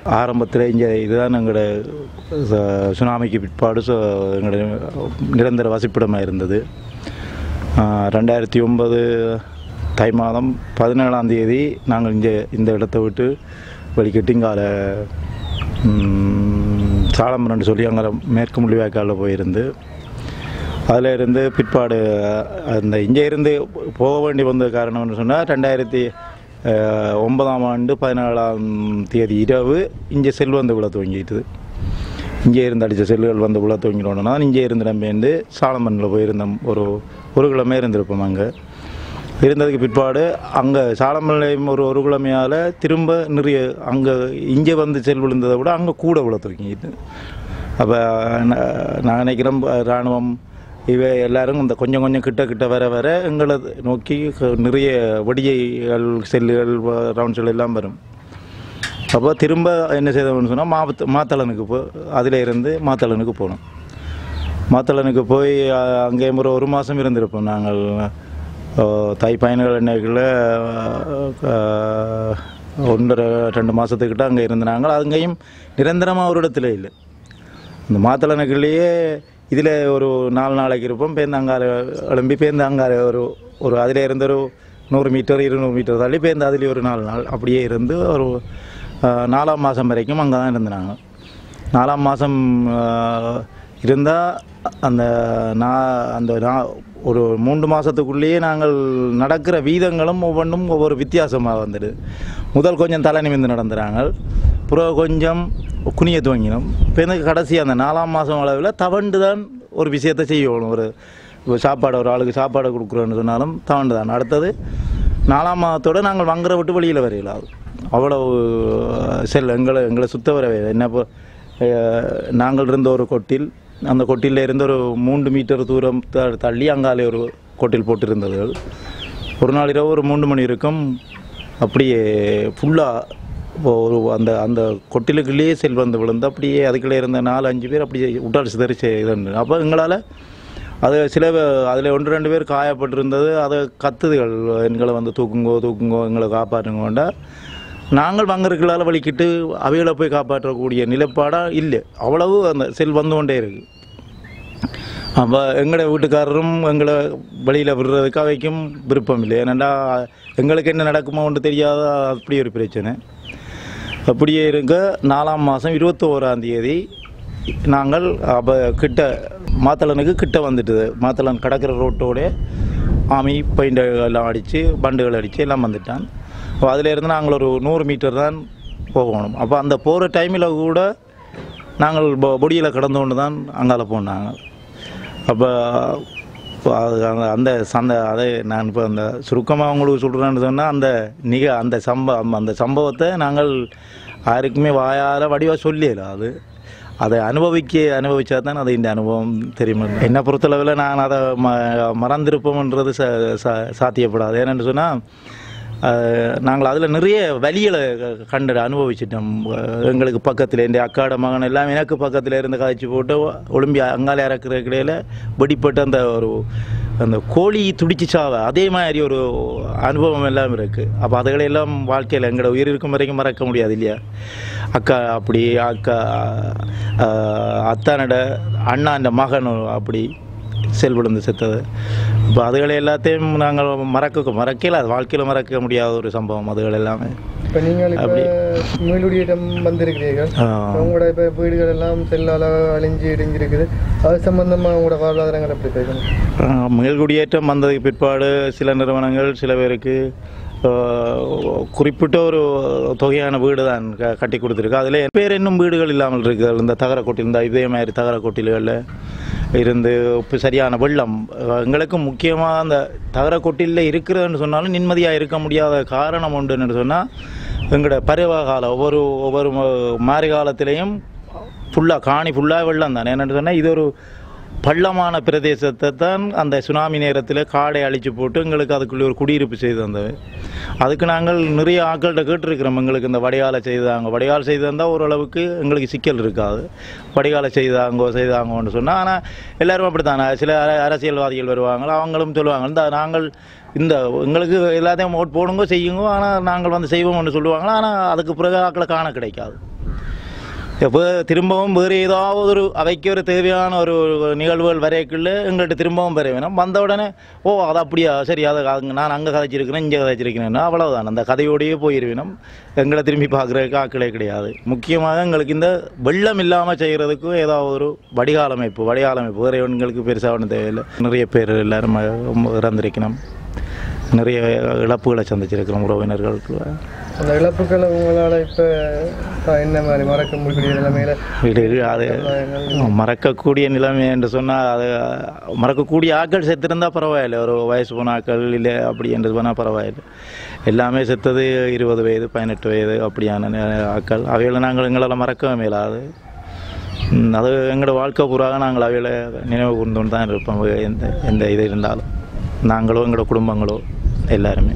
ஆரம்பத்தில் இங்கே இதுதான் எங்களோட ச- சுனாமிக்கு பிற்பாடு சு- எங்களோட நிரந்தர வசிப்பிடமாக இருந்தது ஆஹ் ரெண்டாயிரத்தி ஒன்பது தை மாதம் பதினேழாம் தேதி நாங்கள் இங்கே இந்த இடத்த விட்டு வெளிக்கிட்டு இங்கால சாலம்பரன் சொல்லி அங்கே மேற்கு முள்ளிவாய்க்காலில் போயிருந்து அதில் இருந்து பிற்பாடு அந்த இங்கே இருந்து போக வேண்டி வந்த காரணம்னு சொன்னால் ரெண்டாயிரத்தி அஹ், ஒன்பதாம் ஆண்டு பதினாலாம் தேதி இரவு இங்கே செல் வந்து விழ துவங்கிட்டுது இங்கே இருந்து அடித்த செல்லுகள் வந்து விழ துவங்கினோன்னா இங்கே இருந்து நம்ம வந்து சாலமனில் போயிருந்தோம் ஒரு ஒரு கிழமை இருந்திருப்போம் அங்கே இருந்ததுக்கு பிற்பாடு அங்கே சாலமலையும் ஒரு ஒரு கிழமையால் திரும்ப நிறைய அங்கே இங்கே வந்து செல் விழுந்ததை விட அங்கே கூட விழ துவங்கிட்டு அப்போ நான் நினைக்கிறேன் இராணுவம் இவை எல்லாரும் இந்த கொஞ்சம் கொஞ்சம் கிட்ட கிட்ட வர வர எங்களை நோக்கி க- நிறைய வெடியைகள் செல்லுகள் ரவுண்ட் செல் எல்லாம் வரும் அப்போ திரும்ப என்ன செய்தோம்னு சொன்னால் மாவத்த மாத்தளனுக்கு போ அதில் இருந்து மாத்தளனுக்கு போனோம் மாத்தளனுக்கு போய் அஹ், அங்கே ஒரு ஒரு மாதம் இருந்திருப்போம் நாங்கள் அஹ், தை பயணிகள் எண்ணெய்களில் ஒன்றரை ரெண்டு மாதத்துக்கிட்ட அங்கே இருந்தாங்க அங்கேயும் நிரந்தரமாக ஒரு இடத்துல இல்லை இந்த மாத்தளனுக்குள்ளேயே இதில் ஒரு நாலு நாளைக்கு இருப்போம் பேந்தாங்கால எழும்பி பேந்தாங்கால ஒரு ஒரு அதில் இருந்து ஒரு நூறு மீட்டர் இருநூறு மீட்டர் தள்ளி பேருந்து அதுலேயே ஒரு நாலு நாள் அப்படியே இருந்து ஒரு அஹ், நாலாம் மாதம் வரைக்கும் அங்கே தான் இருந்தாங்க நாலாம் மாதம் இருந்தால் அந்த நான் அந்த நான் ஒரு மூன்று மாதத்துக்குள்ளேயே நாங்கள் நடக்கிற வீதங்களும் ஒவ்வொன்றும் ஒவ்வொரு வித்தியாசமாக வந்துடுது முதல் கொஞ்சம் தலை நிமிந்து நடந்துறாங்க பிறகு கொஞ்சம் குனிய துவங்கினோம் இப்போ எனக்கு கடைசி அந்த நாலாம் மாதம் அளவில் தவண்டு தான் ஒரு விஷயத்தை செய்யணும் ஒரு இப்போ சாப்பாடு ஒரு ஆளுக்கு சாப்பாடு கொடுக்குறோன்னு சொன்னாலும் தவண்டு தான் அடுத்தது நாலாம் மாதத்தோட நாங்கள் வங்குற விட்டு வெளியில் வரையில அவ்வளவு செல் எங்களை எங்களை சுத்த வரவே இல்லை. என்ன இப்போ அஹ், நாங்கள் இருந்த ஒரு கொட்டில் அந்த கொட்டில இருந்து ஒரு மூன்று மீட்டர் தூரம் த- தள்ளி அங்காலே ஒரு கொட்டில் போட்டிருந்தது ஒரு நாள் இரவு ஒரு மூன்று மணி இருக்கும் அப்படியே ஃபுல்லாக ஒரு அந்த அந்த கொட்டிலுக்குள்ளேயே செல் வந்து விழுந்து அப்படியே அதுக்குள்ளே இருந்த நாலு அஞ்சு பேர் அப்படியே உட்டால் சிதறிச்சு இது அப்போ எங்களால் அது சில அதில் ஒன்று ரெண்டு பேர் காயப்பட்டிருந்தது அதை கத்துதுகள் எங்களை வந்து தூக்குங்கோ தூக்குங்கோ எங்களை காப்பாற்றுங்கோண்டா நாங்கள் வங்கருக்களால் வலிக்கிட்டு அவைகளை போய் காப்பாற்றக்கூடிய நிலைப்பாடாக இல்லை அவ்வளவு அந்த செல் வந்து கொண்டே இருக்கு அப்போ எங்களோட வீட்டுக்காரரும் எங்களை வெளியில் விடுறதுக்கு அவைக்கும் விருப்பம் இல்லை ஏன்னாண்டா எங்களுக்கு என்ன நடக்குமோ ஒன்று தெரியாத அப்படி ஒரு பிரச்சனை அப்படியே இருக்க நாலாம் மாதம் இருபத்தோராம் தேதி நாங்கள் அப்போ கிட்ட மாத்தளனுக்கு கிட்ட வந்துட்டுது மாத்தளன் கடற்கரை ரோட்டோட ஆமி பெயிண்ட் எல்லாம் அடித்து பண்டுகள் அடித்து எல்லாம் வந்துட்டான் அப்போ அதில் இருந்து நாங்கள் ஒரு நூறு மீட்டர் தான் போகணும் அப்போ அந்த போகிற டைமில் கூட நாங்கள் பொடியில் கடந்து கொண்டு தான் அங்கால போனாங்க அப்போ இப்போ அது அந்த அந்த சந்த அதை நான் இப்போ அந்த சுருக்கமாக உங்களுக்கு சொல்கிறேன்னு சொன்னால் அந்த நிக அந்த சம்பவம் அந்த சம்பவத்தை நாங்கள் யாருக்குமே வாயால் வடிவாக சொல்லியல அது அதை அனுபவிக்க அனுபவிச்சா தான் அது இந்த அனுபவம் தெரியும் என்னை பொறுத்தளவில் நான் அதை ம மறந்திருப்போம்ன்றது ச ச- சாத்தியப்படாது ஏன்னு சொன்னால் நாங்கள் அதில் நிறைய வலிகளை க- கண்டு அனுபவிச்சிட்டோம் அஹ் எங்களுக்கு பக்கத்தில் இந்த அக்காட மகன் எல்லாம் எனக்கு பக்கத்தில் இருந்து காய்ச்சி போட்டு ஒலிம்பி அங்கால இறக்குற இடையில வெடிப்பட்ட அந்த ஒரு அந்த கோழி துடிச்சு சாவ அதே மாதிரி ஒரு அனுபவம் எல்லாம் இருக்குது அப்போ அதுகளை எல்லாம் வாழ்க்கையில் எங்களோட உயிர் இருக்கும் வரைக்கும் மறக்க முடியாது இல்லையா அக்கா அப்படி அக்கா அஹ், அத்தானோட அண்ணாண்ட மகன் அப்படி செல் விழுந்து செத்தது இப்போ அதுகளை எல்லாத்தையும் நாங்கள் மறக்க மறக்கல அது வாழ்க்கையில் மறக்க முடியாத ஒரு சம்பவம் அதுகள் எல்லாமே இப்போ நீங்கள் இப்போ அப்படி. மீளுடியிடம் வந்திருக்கிறீர்கள் ஆ. உங்களோட இப்போ வீடுகள் எல்லாம் செல்லால் அழிஞ்சு இடிஞ்சிருக்குது அது சம்பந்தமாக உங்களோட வாழ்வாதாரங்கள் எப்படி பேசணும் ஆஹ் மேல்குடியேற்றம் வந்ததுக்கு பிற்பாடு சில நிறுவனங்கள் சில பேருக்கு ஆஹ், குறிப்பிட்ட ஒரு தொகையான வீடு தான் க கட்டி கொடுத்துருக்கு அதில் பேர் இன்னும் வீடுகள் இல்லாமல் இருக்குது இந்த தகர கொட்டில் இந்த இதே மாதிரி தகர கொட்டில்களில் இருந்து இப்போ சரியான வெள்ளம் ஆஹ், எங்களுக்கு முக்கியமாக அந்த தகர கொட்டிலில் இருக்கிறதுன்னு சொன்னாலும் நிம்மதியாக இருக்க முடியாத காரணம் உண்டுன்னு சொன்னால் எங்களோட பருவ காலம் ஒவ்வொரு ஒவ்வொரு ம- மாரி காலத்திலையும் ஃபுல்லாக காணி ஃபுல்லாக வெள்ளம் தான் என்னென்னு சொன்னால் இது ஒரு பள்ளமான பிரதேசத்தை தான் அந்த சுனாமி நேரத்தில் காடை அழிச்சு போட்டு எங்களுக்கு அதுக்குள்ளே ஒரு குடியிருப்பு செய்து தந்தது அதுக்கு நாங்கள் நிறைய ஆட்கள்கிட்ட கேட்டிருக்கிறோம் எங்களுக்கு இந்த வடிகாலை செய்தாங்க வடிகால் செய்து தந்தால் ஓரளவுக்கு எங்களுக்கு சிக்கல் இருக்காது வடிகாலை செய்தாங்கோ செய்தாங்கன்னு சொன்னால் ஆனால் எல்லாரும் அப்படி தானே சில அர- அரசியல்வாதிகள் வருவாங்க அவங்களும் சொல்லுவாங்க இந்த நாங்கள் இந்த எங்களுக்கு எல்லாத்தையும் ஓட் போடுங்க செய்யுங்க ஆனால் நாங்கள் வந்து செய்வோம்னு சொல்லுவாங்க ஆனால் அதுக்கு பிறகு ஆக்களை காண கிடைக்காது இப்போ திரும்பவும் வேறு ஏதாவது ஒரு அவைக்கு ஒரு தேவையான ஒரு நிகழ்வுகள் வரைக்குள்ள எங்கள்கிட்ட திரும்பவும் பெற வேணும் வந்த உடனே ஓ அது அப்படியா சரி அதை அங்க நான் அங்கே கதைச்சிருக்கிறேன் இங்கே கதைச்சிருக்கிறேன் அவ்வளவுதான் அந்த கதையோடையே போயிருவினோம் எங்களை திரும்பி பார்க்குறதுக்கு ஆக்களே கிடையாது முக்கியமாக எங்களுக்கு இந்த வெள்ளம் இல்லாமல் செய்கிறதுக்கு ஏதாவது ஒரு வடிகால் அமைப்பு வடிகால் அமைப்பு வேறு எங்களுக்கு பெருசாக ஒன்றும் தேவையில்லை நிறைய பேர் எல்லாரும் இறந்திருக்கணும் நிறைய இழப்புகளை சந்திச்சிருக்கிறோம் உறவினர்களுக்கு அந்த இழப்புகளை உங்களால் இப்போ என்ன மாதிரி மறக்க முடியக்கூடிய நிலைமையில இது இது அது மறக்கக்கூடிய நிலைமை என்று சொன்னால் அது மறக்கக்கூடிய ஆட்கள் செத்துருந்தா பரவாயில்லை ஒரு வயசு போன ஆட்கள் இல்லை அப்படி என்று போனால் பரவாயில்லை எல்லாமே செத்தது இருபது வயது பதினெட்டு வயது அப்படியான நி- ஆட்கள் அவைகளை நாங்கள் எங்களால் மறக்கவே மேலாது ம், அது எங்களோட வாழ்க்கை பூராக நாங்கள் அவைகளை நினைவு கூர்ந்து தான் இருப்போம் எந்த எந்த இது இருந்தாலும் நாங்களோ எங்களோட குடும்பங்களோ எல்லாருமே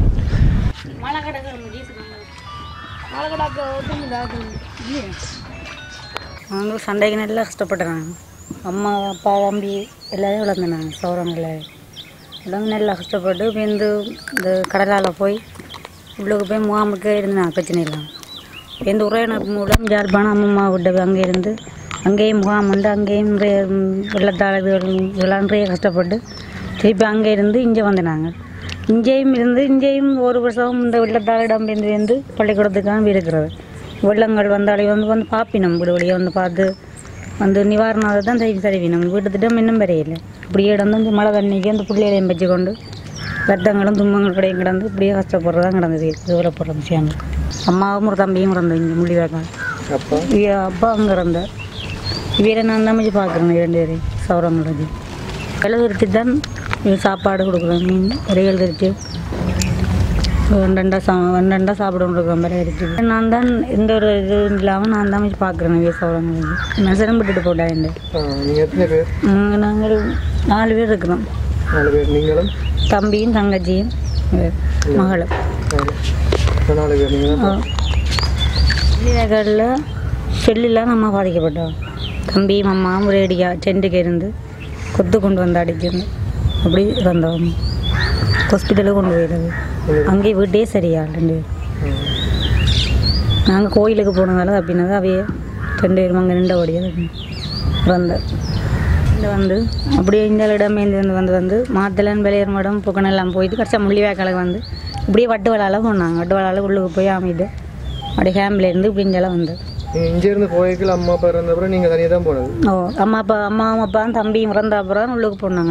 மழை கிடக்கு ஜீசுக்கு மழை கிடக்கு ஒட்டுங்க நாங்கள் சண்டைக்கு நல்லா கஷ்டப்பட்டுறாங்க அம்மா அப்பா தம்பி எல்லாரையும் வளர்ந்துனாங்க சௌரம் எல்லாரும் எல்லாம் நல்லா கஷ்டப்பட்டு பேருந்து இந்த கடலால் போய் உள்ளுக்கு போய் முகாமுக்கு இருந்தாங்க பிரச்சனை இல்லாமல் இந்த உறவினர் மூலம் ஜாழ்ப்பாணம் அம்மம்மா வீட்டுக்கு அங்கே இருந்து அங்கேயும் முகாம் உண்டு அங்கேயும் நிறைய ம், வெள்ளத்தாழ இதுகள் இதெல்லாம் நிறைய கஷ்டப்பட்டு திருப்பி அங்கே இருந்து இங்கே வந்தாங்க இங்கேயும் இருந்து இங்கேயும் ஒரு வருஷம் இந்த வெள்ளத்தாழிடம் இருந்து வந்து பள்ளிக்கூடத்துக்காக இருக்கிறது வெள்ளங்கள் வந்தாலே வந்து வந்து பார்ப்பினோம் வீடு வழியே வந்து பார்த்து வந்து நிவாரணம் தான் தருவி தருவினோம் வீட்டு திட்டம் இன்னும் வரையில இப்படியே இடந்து இந்த மழை தண்ணிக்கு அந்த பிள்ளைகளையும் வச்சு கொண்டு ரத்தங்களும் துன்பங்கள் கிடையும் கிடந்து இப்படியே கஷ்டப்படுறதா கிடந்தது விவரப்படுற விஷயங்கள் அம்மாவும் ஒரு தம்பியும் இறந்தோம் இங்கே முள்ளிவாக்கம் அப்போ இவ அப்பா அங்கே இருந்தார் இவரை நான் தான் வச்சு பார்க்குறேன் இரண்டு பேரையும் சௌரங்களுக்கு விலை திருத்தி தான் இவ சாப்பாடு கொடுக்குறேன் மீன் விலைகள் திருத்தி ரெண்டா சா ரெண்டா சாப்பிட இருக்கிறோம் விலை திருத்தி நான் தான் எந்த ஒரு இது இல்லாமல் நான் தான் வச்சு பார்க்குறேன் இவ சௌரங்களுக்கு மெசரம் விட்டுட்டு போட்டாங்க நீங்கள் எத்தனை பேர் நாங்கள் நாலு பேர் இருக்கிறோம் நாலு பேர் நீங்களும் தம்பியும் தங்கச்சியும் இவ மகளும் நாலு இப்போ நாலு பேர் நீங்கள் தான் விளையாடுகளில் செல்லில் நம்ம பாதிக்கப்பட்டோம் தம்பியும் அம்மாவும் ரேடியா செண்டுக்கு இருந்து கொத்து கொண்டு வந்து அடிக்கிறது அப்படி இறந்தோம் ஹாஸ்பிட்டலுக்கு கொண்டு போயிடுது அங்கேயே வீட்டே சரியா ரெண்டு பேரும் நாங்கள் கோயிலுக்கு போனதால அப்படின்னது அவையே ரெண்டு பேரும் அங்கே நின்றபடியாக இறந்த இதில் வந்து அப்படியே இந்த இடமேந்து வந்து வந்து வந்து மாத்தலன் வெளியர் மடம் புக்கனெல்லாம் போயிட்டு கடைசியாக முள்ளிவாய்க்காலுக்கு வந்து இப்படியே வட்டு வளால போனாங்க வட்டு வளால உள்ளுக்கு போய் அமைட்டு அப்படியே ஃபேமிலியில இருந்து இப்படி இங்கெல்லாம் வந்து நீங்கள் இங்கேருந்து போய்க்கல அம்மா அப்பா இருந்த அப்புறம் நீங்கள் தனியாக தான் போனது ஓ அம்மா அப்பா அம்மாவும் அப்பாவும் தம்பியும் இறந்த அப்புறம் உள்ளுக்கு போனாங்க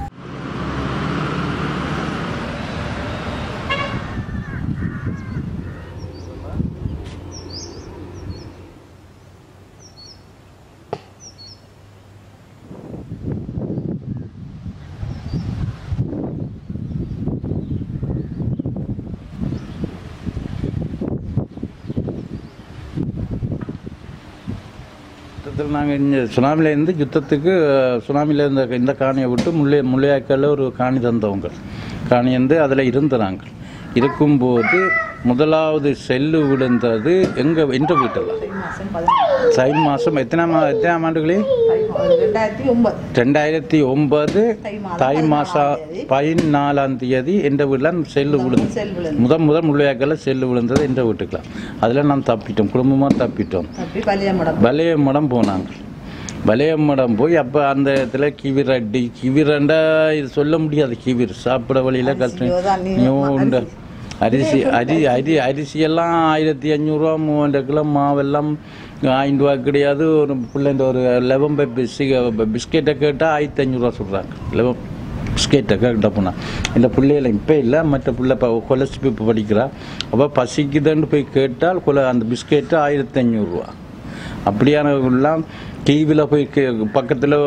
யுத்தத்தில் நாங்கள் இங்கே சுனாமிலேருந்து யுத்தத்துக்கு அஹ், சுனாமில இருந்த இந்த காணியை விட்டு முள்ளை முள்ளையாக்கல்ல ஒரு காணி தந்தவங்க காணி வந்து அதில் இருந்த நாங்கள் இருக்கும்போது முதலாவது செல்லு விழுந்தது எங்கள் என்ற வீட்டில் தை மாதம் எத்தனை மா எத்தனாம் ஆண்டுகளே ரெண்டாயிரத்தி ஒன்பது தை மாதம் பதினாலாம் தேதி எந்த வீட்டில் செல்லு விழுந்து முதல் முதல் முள்ளையாக்கல்ல செல்லு விழுந்தது எந்த வீட்டுக்கலாம் அதில் நான் தப்பிட்டோம் குடும்பமாக தப்பிட்டோம் வலையமடம் போனாங்க வலையமடம் போய் அப்போ அந்த இடத்துல கிவிர் அடி கிவிரண்டா இது சொல்ல முடியாது கிவிர் சாப்பிட வழியில் கஷ்டம் உண்டு அரிசி அரி அரி அரிசியெல்லாம் ஆயிரத்தி அஞ்சூறுரூவா மூவாயிரம் கிலோ மாவெல்லாம் ஐந்து ரூபா கிடையாது ஒரு பிள்ளைண்ட ஒரு லெவன் பை பிஸ்கெட்டை கேட்டால் ஆயிரத்தி அஞ்சூறுரூவா சொல்கிறாங்க லெவன் பிஸ்கெட்டை கேட்ட போனால் இந்த பிள்ளைகளை இப்போ இல்லை மற்ற பிள்ளை இப்போ கொலஸ்டி இப்போ படிக்கிறா அப்போ பசிக்குதுன்னு போய் கேட்டால் கொலை அந்த பிஸ்கெட்டு ஆயிரத்தி அஞ்சூறுரூவா அப்படியானவர்கள்லாம் டிவியில் போய் கே பக்கத்தில்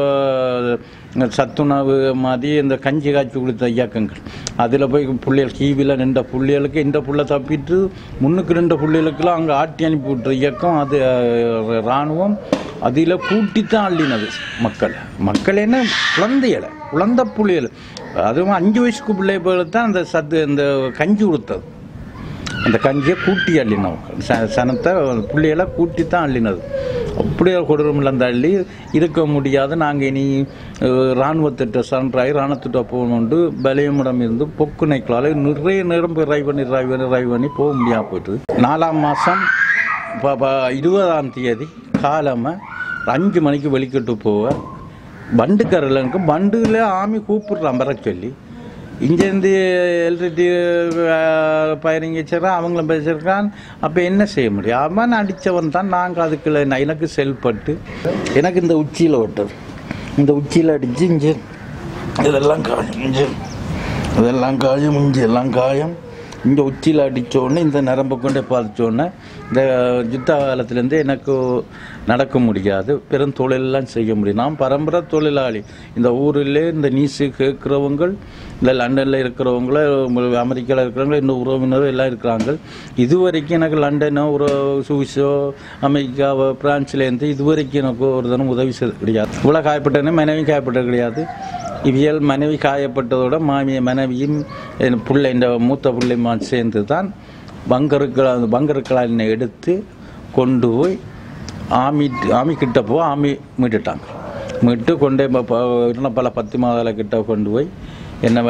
சத்துணவு மாதிரி இந்த கஞ்சி காய்ச்சி கொடுத்த இயக்கங்கள் அதில் போய் பிள்ளைகள் டிவியில் நின்ற பிள்ளைகளுக்கு இந்த புள்ள தப்பிட்டு முன்னுக்கு ரெண்டு பிள்ளைகளுக்கெல்லாம் அங்கே ஆட்டி அனுப்பி விட்டுற இயக்கம் அது அஹ், இராணுவம் அதில் கூட்டித்தான் அள்ளினது மக்கள் மக்கள் என்ன குழந்தைகளை குழந்தை புள்ளைகள் அதுவும் அஞ்சு வயசுக்கு பிள்ளைகளுக்கு தான் அந்த சத்து இந்த கஞ்சி கொடுத்தது அந்த கஞ்சியை கூட்டி அள்ளினோம் ச சனத்தை பிள்ளைகளை கூட்டி தான் அள்ளினது அப்படியே கொடூரமில் அந்த அள்ளி இருக்க முடியாது நாங்கள் இனி அஹ், இராணுவத்திட்ட சன்றாகி இராணுவத்திட்ட போகணுண்டு பலியமிடம் இருந்து பொக்கு நைக்கலால் நிறைய நேரம் போய் ரைவ் பண்ணி ரைவ் பண்ணி ரைவ் பண்ணி போக முடியாமல் போயிட்டு நாலாம் மாதம் இப்போ இருபதாம் தேதி காலமாக அஞ்சு மணிக்கு வெளிக்கிட்டு போவ பண்டுக்கரில் பண்டில் ஆமி கூப்பிடுறான் வர சொல்லி இங்கேருந்து எல்ரிடி பயணிங்க வச்சிடறான் அவங்களும் பேசியிருக்கான் அப்போ என்ன செய்ய முடியும் அவன் அடித்தவன் தான் நாங்கள் அதுக்குள்ள நான் எனக்கு செல்பட்டு எனக்கு இந்த உச்சியில் ஓட்டது இந்த உச்சியில் அடித்து இங்கே இதெல்லாம் காயம் இங்கே இதெல்லாம் காயம் இங்கே எல்லாம் காயம் இங்கே உச்சியில் அடித்தோடனே இந்த நரம்பை கொண்டே பாதிச்சோடனே இந்த யுத்த காலத்துலேருந்து எனக்கு நடக்க முடியாது பெரும் தொழிலெல்லாம் செய்ய முடியும் நான் பரம்பரை தொழிலாளி இந்த ஊரில் இந்த நீசு கேட்குறவங்க இந்த லண்டனில் இருக்கிறவங்கள அமெரிக்காவில் இருக்கிறவங்க இன்னும் உறவினரும் எல்லாம் இருக்கிறாங்க இது வரைக்கும் எனக்கு லண்டனோ ஒரு சுவிஸோ அமெரிக்காவோ பிரான்ஸ்லேருந்து இது வரைக்கும் எனக்கு ஒரு தினம் உதவி செய்ய கிடையாது இவ்வளோ காயப்பட்டேன்னு மனைவி காயப்பட்டது கிடையாது இவியல் மனைவி காயப்பட்டதோட மாமிய மனைவியும் என் பிள்ளை இந்த மூத்த பிள்ளைமா சேர்ந்து தான் பங்கருக்கள் அந்த பங்கருக்களால் எடுத்து கொண்டு போய் ஆமி ஆமி கிட்ட போ ஆமி மீட்டுட்டாங்க மீட்டு கொண்டே ப- ப- இன்னும் பல பத்து மாதல கிட்ட கொண்டு போய் என்ன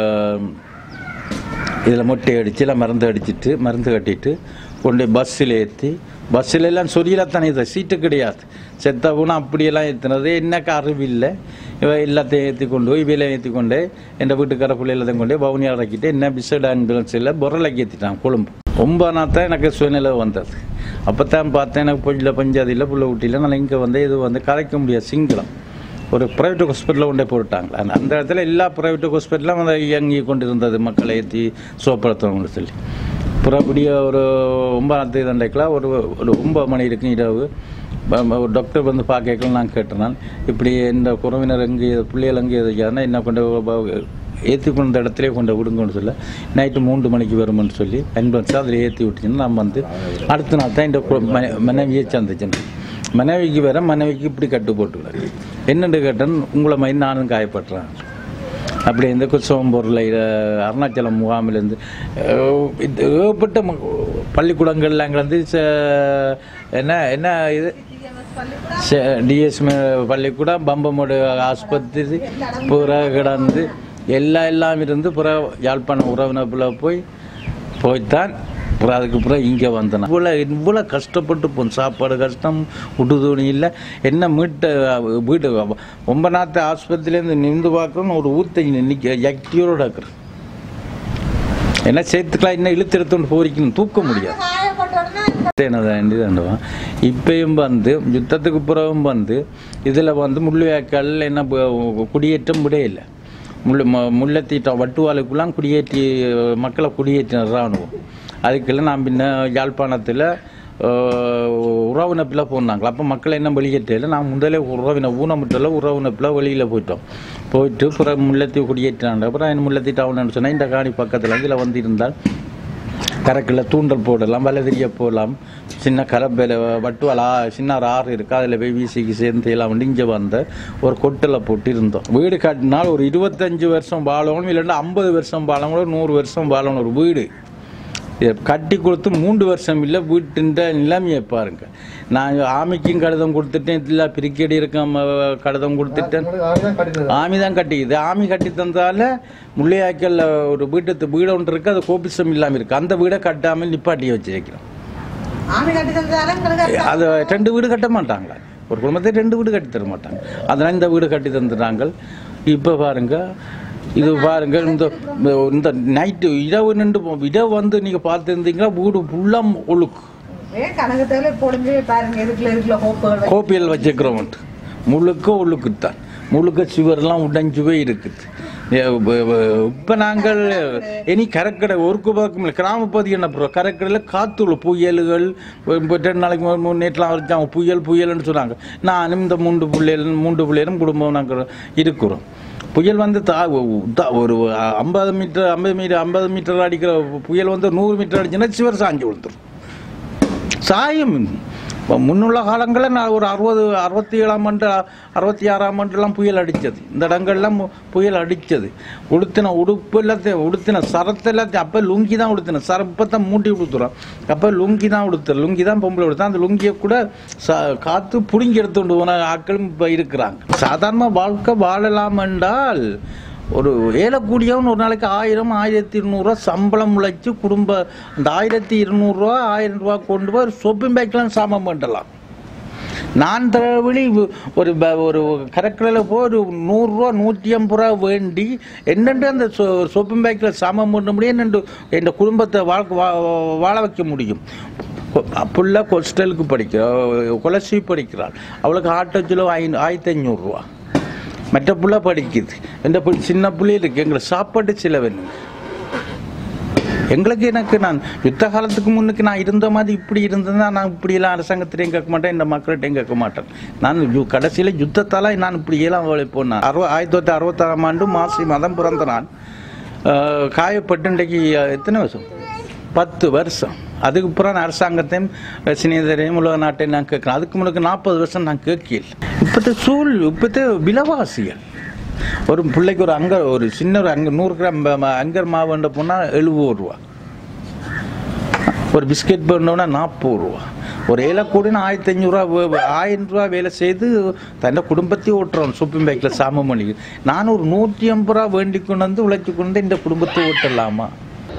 இதில் மொட்டை அடித்து இல்லை மருந்து அடிச்சிட்டு மருந்து கட்டிட்டு கொண்டு போய் பஸ்ஸில் ஏற்றி பஸ்ஸில் எல்லாம் சொரியல தானே இது சீட்டு கிடையாது செத்த போனால் அப்படியெல்லாம் ஏற்றினது எனக்கு அறிவில்லை இவ எல்லாத்தையும் ஏற்றி கொண்டு போய் இவையில ஏற்றி கொண்டு என் வீட்டுக்கார பிள்ளை எல்லாத்தையும் கொண்டு போய் பவுனியா இறக்கிட்டு என்ன பிசட் ஆம்புலன்ஸில் பொருளைக்கு ஏற்றிட்டான் கொழும்பு ஒன்பதாம் தான் எனக்கு சுயநிலை வந்தது அப்போ தான் பார்த்தேன் எனக்கு பொஞ்சில் பஞ்சாதியில் புள்ள ஊட்டியில் நான் இங்கே வந்து இது வந்து கரைக்க முடியாது சிங்களம் ஒரு ப்ரைவேட் ஹாஸ்பிட்டலில் கொண்டே போட்டாங்க அந்த அந்த இடத்துல எல்லா ப்ரைவேட் ஹாஸ்பிட்டலும் வந்து இயங்கி கொண்டு இருந்தது மக்களை ஏற்றி சோப்படுத்தவங்கன்னு சொல்லி புறப்படிய ஒரு ஒன்பதாம் தேதி அன்றைக்கெலாம் ஒரு ஒரு ஒன்பது மணி இருக்கும் இரவு ப- ப- ஒரு டாக்டர் வந்து பார்க்கல நான் கேட்டேன் நான் இப்படி இந்த குறவினர் எங்கே பிள்ளைகள் எங்கே எதுக்காருன்னா என்ன கொண்டு ஏற்றி கொண்ட இடத்துல கொண்டு விடுங்கன்னு சொல்ல நைட்டு மூன்று மணிக்கு வரும்னு சொல்லி அன்பன்ஸ் அதில் ஏற்றி விட்டுச்சுன்னு நான் வந்து அடுத்த நாள் தான் இந்த கு- மன- மனைவியை சந்திச்சேன் மனைவிக்கு வேற மனைவிக்கு இப்படி கட்டு போட்டுக்கிறார் என்னென்று கேட்டேன் உங்களை மாதிரி நானும் காயப்படுறேன் அப்படி இந்த குசவம் பொருளை அருணாச்சலம் முகாமிலேருந்து அஹ், இது ஏகப்பட்ட ம- பள்ளிக்கூடங்கள்ல அங்கே வந்து ச- என்ன என்ன இது டிஎஸ் பள்ளிக்கூடம் பம்பமோடு ஆஸ்பத்திரி புற கிடந்து எல்லாம் எல்லாம் இருந்து புற யாழ்ப்பாணம் உறவினப்புல போய் போய்த்தான் அப்புறம் அதுக்கு அப்புறம் இங்கே வந்தேன் இவ்வளோ இவ்வளோ கஷ்டப்பட்டு போன சாப்பாடு கஷ்டம் விட்டு துணி இல்லை என்ன மீட்ட வீட்டு ரொம்ப நாத்து ஆஸ்பத்திரியிலேருந்து நின்று பார்க்கணும் ஒரு ஊத்தை நிற்க யக்தியோட இருக்கிறேன் என்ன சேர்த்துக்கலாம் இன்னும் இழுத்து எடுத்துன்னு போரிக்கணும் தூக்க முடியாது என்னதான் இப்பயும் வந்து யுத்தத்துக்கு பிறகும் வந்து இதில் வந்து முள்ளுவேக்கல் என்ன ப- குடியேற்றம் விடையில்லை முள்ளு ம- முல்லைத்தீட்டம் வட்டுவாளுக்குலாம் குடியேற்றி மக்களை குடியேற்றின இராணுவம் அதுக்கெல்லாம் நான் பின்ன யாழ்ப்பாணத்தில் உறவினப்பில் போனாங்களா அப்போ மக்கள் என்ன வெளியேற்றையில் நான் முதலே உறவின ஊனமுட்டில் உறவினப்பில் வெளியில் போயிட்டோம் போயிட்டு அப்புறம் முல்லைத்தீவு குடியேற்றினாங்க அப்புறம் என்ன முல்லைத்தீ டவுன்னு சொன்னால் இந்த காணி பக்கத்தில் இதில் வந்து இருந்தால் கரக்கில் தூண்டல் போடலாம் வலதிரிய போடலாம் சின்ன கரப்பையில் வட்டுவால் ஆ சின்ன ஒரு ஆறு இருக்குது அதில் போய் வீசிக்கு சேர்ந்து எல்லாம் வந்து இங்கே வந்த ஒரு கொட்டில் போட்டு இருந்தோம் வீடு கட்டினால் ஒரு இருபத்தஞ்சு வருஷம் வாழணும் இல்லைன்னா ஐம்பது வருஷம் வாழணும் ஒரு நூறு வருஷம் வாழணும் ஒரு வீடு இதை கட்டி கொடுத்து மூன்று வருஷம் இல்லை வீட்டின் நிலைமையை பாருங்க நான் ஆமைக்கும் கடிதம் கொடுத்துட்டேன் இல்லை பிரிக்கடி இருக்க கடிதம் கொடுத்துட்டேன் உங்களுக்கு ஆறுதான் கட்டினது ஆமி தான் கட்டிக்குது ஆமி கட்டி தந்தால முள்ளையாக்கல்ல ஒரு வீட்டு வீடு ஒன்று இருக்கு அது கோபிசம் இல்லாமல் இருக்கு அந்த வீடை கட்டாமல் நிப்பாட்டி வச்சிருக்கிறோம் ஆமி கட்டி தந்தாலும் எங்களுக்கு அது ரெண்டு வீடு கட்ட மாட்டாங்களா ஒரு குடும்பத்தை ரெண்டு வீடு கட்டி தர மாட்டாங்க அதனால இந்த வீடு கட்டி தந்துட்டாங்க இப்போ பாருங்க இது பாருங்க இந்த இந்த நைட்டு இரவு நின்று போ- இரவு வந்து நீங்க பார்த்துருந்தீங்கன்னா வீடு ஃபுல்லாக ஒழுக்கு ஏன் கணக்கு தேவை பொழிஞ்சு பாருங்க இதுக்குள்ள இதுக்குள்ள ஹோப்புகள் கோப்பியல் வச்சுக்கிறவன்ட்டு முழுக்க உள்ளுக்குத்தான் முழுக்க சுவரெல்லாம் உடைஞ்சு போய் இருக்குது இப்போ நாங்கள் இனி கரக்கடை ஒருக்கு பக்கம் இல்லை கிராமப்பகுதி என்ன ப்ரோ கரக்கடையில் காத்துள்ள புயல்கள் இப்போ ரெண்டு நாளைக்கு முன்னாடி மூணு நேற்றுலாம் வச்சாங்க புயல் புயல்னு சொன்னாங்க நானும் இந்த மூன்று பிள்ளைகளும் மூன்று பிள்ளைகளும் குடும்பம் நாங்கள் இருக்கிறோம் புயல் வந்து தா தா- ஒரு ஐம்பது மீட்டர் ஐம்பது மீட்டர் ஐம்பது மீட்டர் அடிக்கிற புயல் வந்து நூறு மீட்டர் அடிச்சுன்னா சிவர் சாஞ்சு விழுந்துரும் சாயம் இப்போ முன்னுள்ள காலங்களில் நான் ஒரு அறுபது அறுபத்தி ஏழாம் ஆண்டு அறுபத்தி ஆறாம் ஆண்டுலாம் புயல் அடித்தது இந்த இடங்கள்லாம் மு- புயல் அடித்தது உடுத்தின உடுப்பு எல்லாத்தையும் உடுத்தின சரத்தை எல்லாத்தையும் அப்போ லுங்கி தான் உடுத்தின சரப்பத்தை மூட்டி கொடுத்துறோம் அப்போ லுங்கி தான் உடுத்த லுங்கி தான் பொம்பளை உடுத்தா அந்த லுங்கியை கூட ச காற்று பிடுங்கி எடுத்துட்டு போன ஆட்களும் இப்போ இருக்கிறாங்க சாதாரண வாழ்க்கை வாழலாம் என்றால் ஒரு ஏலக்கூடியவன் ஒரு நாளைக்கு ஆயிரம் ஆயிரத்தி இருநூறுவா சம்பளம் உழைச்சி குடும்ப அந்த ஆயிரத்தி இருநூறுவா ஆயிரம் ரூபா கொண்டு போய் ஒரு சொப்பிங் பேக்கெலாம் சாமான் பண்ணலாம் நான் தரவழி ஒரு ப- ஒரு கரக்கடையில் போய் ஒரு நூறுரூவா நூற்றி ஐம்பது ரூபா வேண்டி என்னென்று அந்த சொ சொப்பிங் பேக்கில் சாமான் பண்ண முடியும் என்னென்று என் குடும்பத்தை வாழ்க்கை வா வாழ வைக்க முடியும் புள்ள ஹாஸ்டலுக்கு படிக்கிறா கொலசி படிக்கிறாள் அவளுக்கு ஆட்டோச்சில் ஐ ஆயிரத்தி ஐநூறுரூவா மற்ற புள்ள படிக்குது இந்த புள்ள- சின்ன பிள்ளை இருக்கு எங்களுக்கு சாப்பாட்டு செலவு எங்களுக்கு எனக்கு நான் யுத்த காலத்துக்கு முன்னுக்கு நான் இருந்த மாதிரி இப்படி இருந்ததுன்னா நான் இப்படியெல்லாம் அரசாங்கத்திலையும் கேட்க மாட்டேன் இந்த மக்கள்கிட்டையும் கேட்க மாட்டேன் நான் யு- கடைசியில யுத்தத்தால நான் இப்படி எல்லாம் போனேன் அறுவ ஆயிரத்தி தொள்ளாயிரத்தி அறுபத்தாறாம் ஆண்டு மாசி மதம் பிறந்த நான் அஹ், காயப்பட்டு இன்றைக்கு அஹ், எத்தனை வருஷம் பத்து வருஷம் அதுக்கு அப்புறம் அரசாங்கத்தையும் சினிதரையும் உலக நாட்டையும் நான் கேட்குறேன் அதுக்கு முன்னுக்கு நாற்பது வருஷம் நான் கேட்கல இப்போத்த சூழ் இப்போத்த விலைவாசிகள் ஒரு பிள்ளைக்கு ஒரு அங்கர் ஒரு சின்ன ஒரு அங்க நூறு கிராம் ம- ம- அங்கர் மாவுண்ட போனால் எழுபது ரூபா ஒரு பிஸ்கெட் பண்ணோன்னா நாற்பது ரூபா ஒரு ஏழை கூடினா ஆயிரத்தி அஞ்சூறுரூவா ஆயிரம் ரூபா வேலை செய்து தன்னை குடும்பத்தையும் ஓட்டுறோம் சூப்பிங் பேக்கில் சாமம் பண்ணி நான் ஒரு நூற்றி ஐம்பது ரூபா வேண்டி கொண்டு வந்து உழைச்சி கொண்டு வந்து இந்த குடும்பத்தை ஓட்டலாமா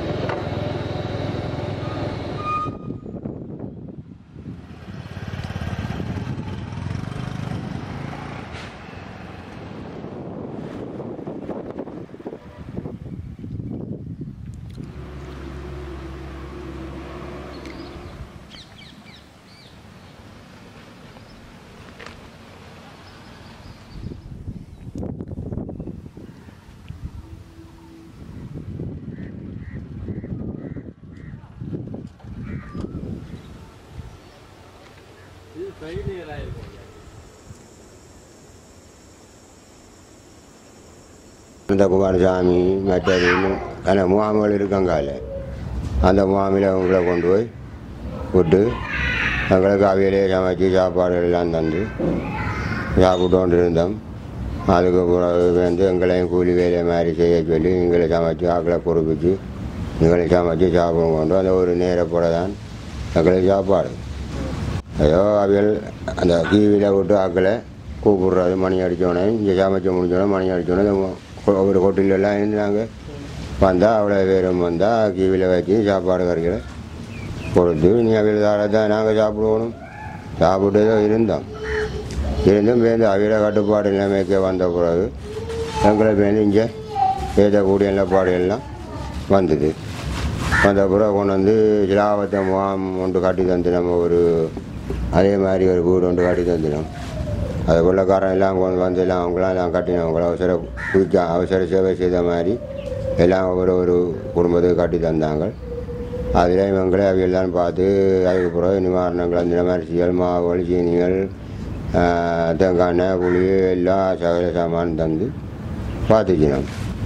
இந்த குமாரசாமி மற்றது இன்னும் பல முகாம்கள் இருக்காங்கால அந்த முகாமில் அவங்கள கொண்டு போய் விட்டு எங்களுக்கு அவையிலே சமைச்சு சாப்பாடு எல்லாம் தந்து சாப்பிட்டு கொண்டு இருந்தோம் அதுக்கு பிறகு வந்து எங்களையும் கூலி வேலை மாதிரி செய்ய சொல்லி எங்களை சமைச்சு ஆக்களை பொறுப்பிச்சு எங்களை சமைச்சு சாப்பிடும் கொண்டு அந்த ஒரு நேரப்பட தான் எங்களுக்கு சாப்பாடு ஏதோ அவியல் அந்த டிவியில் விட்டு ஆக்களை கூப்பிடுறது மணி அடித்தோடனே இங்கே சமைச்சு முடிச்சோடனே மணி அடித்தோடனே ஒரு ஹோட்டலெல்லாம் இருந்தாங்க வந்தால் அவ்வளோ பேரும் வந்தால் டிவியில் வச்சு சாப்பாடு கறிகளை கொடுத்து நீ அவியல் தார தான் நாங்கள் சாப்பிடுவோம் சாப்பிட்டு தான் இருந்தோம் இருந்தும் பேருந்து அவியல கட்டுப்பாடு நிலைமைக்கு வந்த பிறகு எங்களை பேருந்து இங்கே ஏற்றக்கூடிய நிலப்பாடு எல்லாம் வந்தது வந்த பிறகு கொண்டு வந்து சிலாவத்தை முகாம் ஒன்று காட்டி தந்தினோம் ஒரு அதே மாதிரி ஒரு வீடு ஒன்று காட்டி தந்தினோம் அது வெள்ளக்காரன் எல்லாம் கொண்டு வந்து எல்லாம் அவங்களாம் எல்லாம் கட்டினவங்கள அவசர குயிக்கா அவசர சேவை செய்த மாதிரி எல்லாம் ஒரு ஒரு குடும்பத்துக்கு காட்டி தந்தாங்க அதில் இவங்களே அவையெல்லாம் பார்த்து அதுக்கு பிறகு நிவாரணங்கள் அந்த அரிசிகள் மாவுகள் சீனிகள் ஆஹ், தேங்காய் எண்ணெய் புளி எல்லாம் சகல சாமான் தந்து பார்த்துச்சினோம்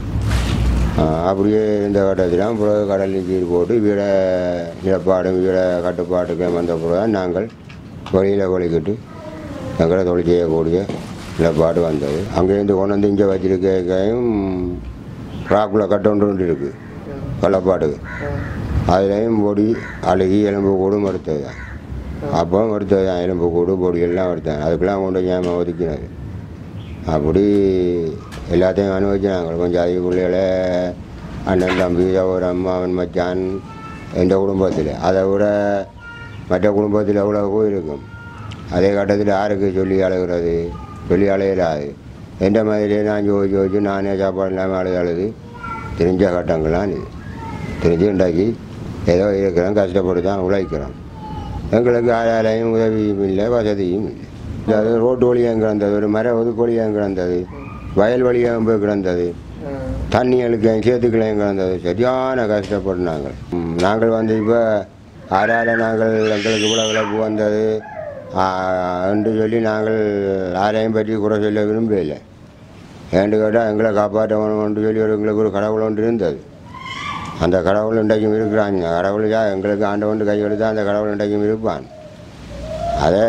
ஆஹ் அப்படியே இந்த கட்டத்திலாம் பிறகு கடல் நீர் போட்டு வீட நிலப்பாடும் வீட கட்டுப்பாட்டுக்கு வந்த பிறகு நாங்கள் வெளியில் கொலிக்கிட்டு எங்களை தொழில் செய்யக்கூடிய நிலப்பாடு வந்தது அங்கேருந்து கொண்டு வந்து இங்கே வச்சிருக்கையும் ராக்குள்ள கட்ட ஒன்று ஒன்று இருக்குது கொல்லப்பாட்டுக்கு அதுலேயும் பொடி அழுகி எலும்பு கூடு மறுத்தது தான் அப்போ மறுத்தது தான் எலும்பு கூடு பொடி எல்லாம் மறுத்தேன் அதுக்கெல்லாம் கொண்டு ஏமா ஒதுக்கினது அப்படி எல்லாத்தையும் அனுபவிச்சாங்க கொஞ்சம் அதிக பிள்ளைகளை அண்ணன் தம்பி ஒரு அம்மா அவன் மச்சான் எந்த குடும்பத்தில் அதை விட மற்ற குடும்பத்தில் எவ்வளவோ இருக்கும் அதே கட்டத்தில் யாருக்கு சொல்லி அழுகிறது சொல்லி அழையிடாது எந்த மாதிரியே நான் ஜோதிச்சு வச்சு நானே சாப்பாடு இல்லாமல் அழுது அழுது தெரிஞ்ச கட்டங்கள்லாம் இது தெரிஞ்சு உண்டாக்கி ஏதோ இருக்கிறோம் கஷ்டப்பட்டு தான் உழைக்கிறோம் எங்களுக்கு யாராலையும் உதவியும் இல்லை வசதியும் இல்லை அது ரோட்டு வழியாக கிடந்தது ஒரு மர ஒதுக்கு வழியாக கிடந்தது வயல் வழியாக போய் கிடந்தது தண்ணி அழுக்க சேத்துக்களையும் கிடந்தது சரியான கஷ்டப்பட்டு நாங்கள் ம், நாங்கள் வந்து இப்போ ஆறால நாங்கள் எங்களுக்கு இவ்வளோ விளக்கு வந்தது ஆ, என்று சொல்லி நாங்கள் யாரையும் பற்றி குறை சொல்ல விரும்பவில்லை ஏன்னு கேட்டால் எங்களை காப்பாற்ற வேணும்னு சொல்லி ஒரு எங்களுக்கு ஒரு கடவுள் ஒன்று இருந்தது அந்த கடவுள் இன்றைக்கும் இருக்கிறாங்க கடவுள் யா எங்களுக்கு ஆண்டவன் கை எடுத்தா அந்த கடவுள் இன்றைக்கும் இருப்பான் அதை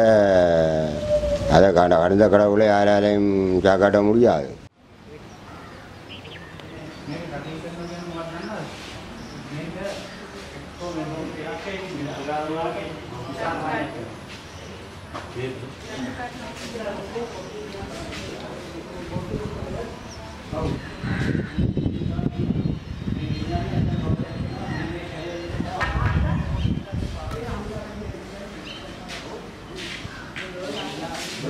அதை கண்ட கடந்த கடவுளை யாராலையும் காக்காட்ட முடியாது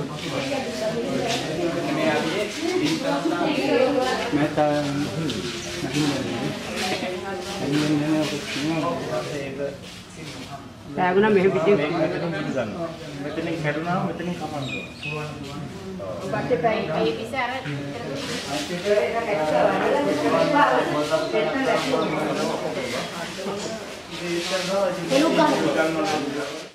පැගුණ මෙහ පිටි මෙතනින් කැඩුනා මෙතනින් කපන්න Pelukan.